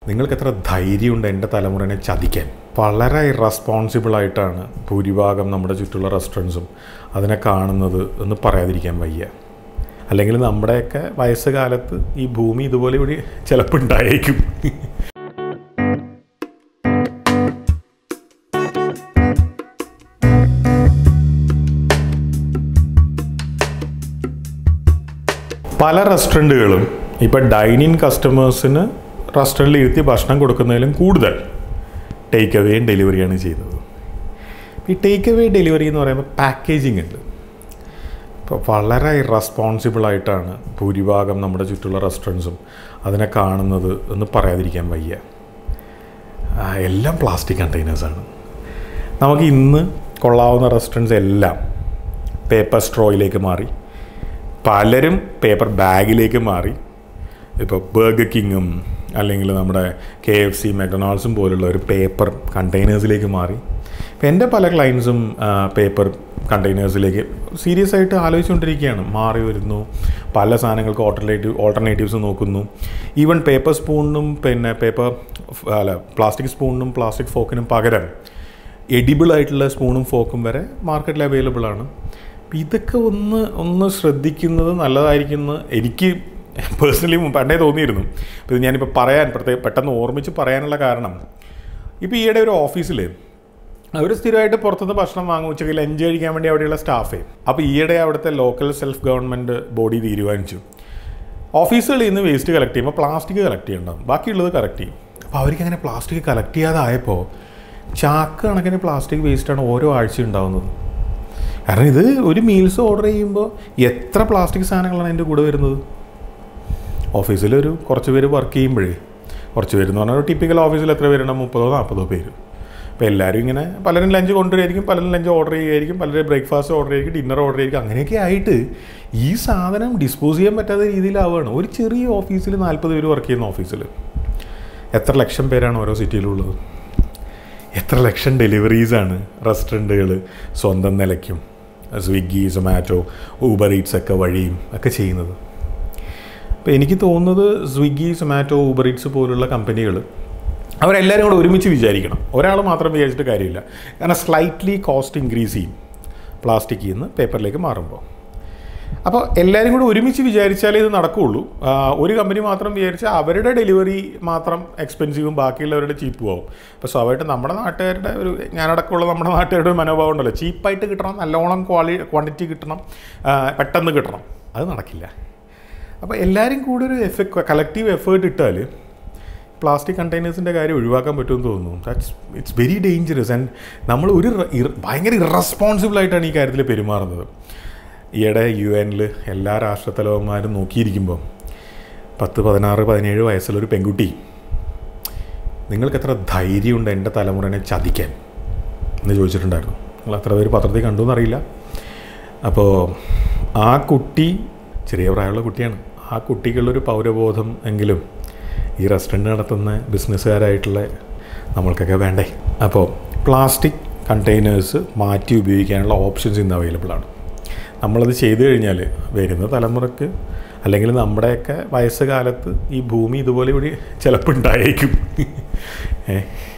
നിങ്ങൾക്ക് എത്ര ധൈര്യമുണ്ട് എൻ്റെ തലമുറനെ ചതിക്കാൻ വളരെ ഇറസ്പോൺസിബിളായിട്ടാണ് ഭൂരിഭാഗം നമ്മുടെ ചുറ്റുള്ള റെസ്റ്റോറൻറ്റ്സും അതിനെ കാണുന്നത് എന്ന് പറയാതിരിക്കാൻ വയ്യ അല്ലെങ്കിൽ നമ്മുടെയൊക്കെ വയസ്സുകാലത്ത് ഈ ഭൂമി ഇതുപോലെ ഇവിടെ ചിലപ്പോൾ ഉണ്ടായേക്കും പല റെസ്റ്റോറൻറ്റുകളും ഇപ്പോൾ ഡൈനിങ് കസ്റ്റമേഴ്സിന് റെസ്റ്റോറൻറ്റിൽ ഇരുത്തി ഭക്ഷണം കൊടുക്കുന്നതിലും കൂടുതൽ ടേക്ക് അവേയും ഡെലിവറിയാണ് ചെയ്യുന്നത് ഈ ടേക്ക് അവേ ഡെലിവറി എന്ന് പറയുമ്പോൾ പാക്കേജിംഗ് ഉണ്ട് ഇപ്പോൾ വളരെ ഇറസ്പോൺസിബിളായിട്ടാണ് ഭൂരിഭാഗം നമ്മുടെ ചുറ്റുള്ള റെസ്റ്റോറൻറ്റ്സും അതിനെ കാണുന്നത് എന്ന് പറയാതിരിക്കാൻ വയ്യ ആ, എല്ലാം പ്ലാസ്റ്റിക് കണ്ടെയ്നേഴ്സാണ് നമുക്ക് ഇന്ന് കൊള്ളാവുന്ന റെസ്റ്റോറൻറ്റ്സ് എല്ലാം പേപ്പർ സ്ട്രോയിലേക്ക് മാറി പലരും പേപ്പർ ബാഗിലേക്ക് മാറി ഇപ്പോൾ ബർഗർ കിങ്ങും അല്ലെങ്കിൽ നമ്മുടെ കെ എഫ് സി മെക്ഡൊണാൾഡ്സും പോലുള്ള ഒരു പേപ്പർ കണ്ടെയ്നേഴ്സിലേക്ക് മാറി ഇപ്പം എൻ്റെ പല ക്ലയൻസും പേപ്പർ കണ്ടെയ്നേഴ്സിലേക്ക് സീരിയസ് ആയിട്ട് ആലോചിച്ചുകൊണ്ടിരിക്കുകയാണ് മാറി വരുന്നു പല സാധനങ്ങൾക്ക് ഓൾട്ടർനേറ്റീവ് ഓൾട്ടർനേറ്റീവ്സ് നോക്കുന്നു ഈവൻ പേപ്പർ സ്പൂണിനും പിന്നെ പേപ്പർ അല്ല പ്ലാസ്റ്റിക് സ്പൂണിനും പ്ലാസ്റ്റിക് ഫോക്കിനും പകരം എഡിബിൾ ആയിട്ടുള്ള സ്പൂണും ഫോക്കും വരെ മാർക്കറ്റിൽ അവൈലബിൾ ആണ് അപ്പം ഇതൊക്കെ ഒന്ന് ഒന്ന് ശ്രദ്ധിക്കുന്നത് നല്ലതായിരിക്കുന്നു എനിക്ക് പേഴ്സണലി പണ്ടേ തോന്നിയിരുന്നു അപ്പോൾ ഇത് ഞാനിപ്പോൾ പറയാൻ പ്രത്യേക പെട്ടെന്ന് ഓർമ്മിച്ച് പറയാനുള്ള കാരണം ഇപ്പോൾ ഈയിടെ ഒരു ഓഫീസിൽ അവർ സ്ഥിരമായിട്ട് പുറത്തുനിന്ന് ഭക്ഷണം വാങ്ങും ഉച്ചയ്ക്ക് ലഞ്ച് കഴിക്കാൻ വേണ്ടി അവിടെയുള്ള സ്റ്റാഫേ അപ്പോൾ ഈയിടെ അവിടുത്തെ ലോക്കൽ സെൽഫ് ഗവൺമെൻറ് ബോഡി തീരുമാനിച്ചു ഓഫീസുകളിൽ നിന്ന് വേസ്റ്റ് കളക്ട് ചെയ്യുമ്പോൾ പ്ലാസ്റ്റിക് കളക്ട് ചെയ്യണ്ടാവും ബാക്കിയുള്ളത് കളക്ട് ചെയ്യും അപ്പോൾ അവർക്ക് അങ്ങനെ പ്ലാസ്റ്റിക് കളക്ട് ചെയ്യാതായപ്പോൾ ചാക്ക് കണക്കിന് പ്ലാസ്റ്റിക് വേസ്റ്റാണ് ഓരോ ആഴ്ച ഉണ്ടാവുന്നത് കാരണം ഇത് ഒരു മീൽസ് ഓർഡർ ചെയ്യുമ്പോൾ എത്ര പ്ലാസ്റ്റിക് സാധനങ്ങളാണ് അതിൻ്റെ കൂടെ വരുന്നത് ഓഫീസിലൊരു കുറച്ച് പേര് വർക്ക് ചെയ്യുമ്പോഴേ കുറച്ച് പേര് എന്ന് പറഞ്ഞാൽ ടിപ്പിക്കൽ ഓഫീസിൽ എത്ര പേരുണ്ടാവും മുപ്പതോ നാൽപ്പതോ പേര് അപ്പോൾ എല്ലാവരും ഇങ്ങനെ പലരും ലഞ്ച് കൊണ്ടുവരികയായിരിക്കും പലരും ലഞ്ച് ഓർഡർ ചെയ്യുകയായിരിക്കും പലരും ബ്രേക്ക്ഫാസ്റ്റ് ഓർഡർ ചെയ്യും ഡിന്നർ ഓർഡർ ചെയ്യും അങ്ങനെയൊക്കെ ആയിട്ട് ഈ സാധനം ഡിസ്പോസ് ചെയ്യാൻ പറ്റാത്ത രീതിയിലാവുകയാണ് ഒരു ചെറിയ ഓഫീസിൽ നാൽപ്പത് പേര് വർക്ക് ചെയ്യുന്ന ഓഫീസിൽ എത്ര ലക്ഷം പേരാണ് ഓരോ സിറ്റിയിലുള്ളത് എത്ര ലക്ഷം ഡെലിവറീസാണ് റെസ്റ്റോറൻറ്റുകൾ സ്വന്തം നിലയ്ക്കും സ്വിഗ്ഗി സൊമാറ്റോ ഊബർ ഈറ്റ്സ് ഒക്കെ വഴിയും ഒക്കെ ചെയ്യുന്നത് അപ്പോൾ എനിക്ക് തോന്നുന്നത് സ്വിഗ്ഗി സൊമാറ്റോ ഊബർ ഈറ്റ്സ് പോലുള്ള കമ്പനികൾ അവരെല്ലാവരും കൂടെ ഒരുമിച്ച് വിചാരിക്കണം ഒരാൾ മാത്രം വിചാരിച്ചിട്ട് കാര്യമില്ല കാരണം സ്ലൈറ്റ്ലി കോസ്റ്റ് ഇൻക്രീസ് ചെയ്യും പ്ലാസ്റ്റിക്കിൽ നിന്ന് പേപ്പറിലേക്ക് മാറുമ്പോൾ അപ്പോൾ എല്ലാവരും കൂടെ ഒരുമിച്ച് വിചാരിച്ചാലേ ഇത് നടക്കുകയുള്ളൂ ആ, ഒരു കമ്പനി മാത്രം വിചാരിച്ചാൽ അവരുടെ ഡെലിവറി മാത്രം എക്സ്പെൻസീവും ബാക്കിയുള്ളവരുടെ ചീപ്പും ആവും അപ്പോൾ സ്വാഭാവികമായിട്ട് നമ്മുടെ നാട്ടുകാരുടെ ഒരു ഞാനടക്കമുള്ള നമ്മുടെ നാട്ടുകാരുടെ ഒരു മനോഭാവം ഉണ്ടല്ലോ ചീപ്പായിട്ട് കിട്ടണം നല്ലോണം ക്വാളി ക്വാണ്ടിറ്റി കിട്ടണം ആ, പെട്ടെന്ന് കിട്ടണം അത് നടക്കില്ല അപ്പോൾ എല്ലാവരും കൂടെ ഒരു എഫക്ട് കളക്റ്റീവ് എഫേർട്ട് ഇട്ടാൽ പ്ലാസ്റ്റിക് കണ്ടെയ്നേഴ്സിൻ്റെ കാര്യം ഒഴിവാക്കാൻ പറ്റുമെന്ന് തോന്നുന്നു that's it's very dangerous and നമ്മൾ ഒരു ഇറ- ഇറ- ഭയങ്കര ഇറസ്പോൺസിബിൾ ആയിട്ടാണ് ഈ കാര്യത്തിൽ പെരുമാറുന്നത് ഈയിടെ യു എനിൽ എല്ലാ രാഷ്ട്രത്തലവന്മാരും നോക്കിയിരിക്കുമ്പോൾ പത്ത് പതിനാറ് പതിനേഴ് വയസ്സുള്ളൊരു പെൺകുട്ടി നിങ്ങൾക്ക് എത്ര ധൈര്യമുണ്ട് എൻ്റെ തലമുറനെ ചതിക്കാൻ എന്ന് ചോദിച്ചിട്ടുണ്ടായിരുന്നു നിങ്ങൾ എത്ര പേര് പത്രത്തിൽ കണ്ടു എന്നറിയില്ല അപ്പോൾ ആ കുട്ടി ചെറിയ പ്രായമുള്ള കുട്ടിയാണ് ആ കുട്ടിക്കുള്ളൊരു പൗരബോധം എങ്കിലും ഈ റെസ്റ്റോറൻറ്റ് നടത്തുന്ന ബിസിനസ്സുകാരായിട്ടുള്ള നമ്മൾക്കൊക്കെ വേണ്ടേ അപ്പോൾ പ്ലാസ്റ്റിക് കണ്ടെയ്നേഴ്സ് മാറ്റി ഉപയോഗിക്കാനുള്ള ഓപ്ഷൻസ് ഇന്ന് അവൈലബിൾ ആണ് നമ്മളത് ചെയ്തു കഴിഞ്ഞാൽ വരുന്ന തലമുറക്ക് അല്ലെങ്കിൽ നമ്മുടെയൊക്കെ വയസ്സുകാലത്ത് ഈ ഭൂമി ഇതുപോലെ ഇവിടെ ചിലപ്പോൾ ഉണ്ടായേക്കും ഏ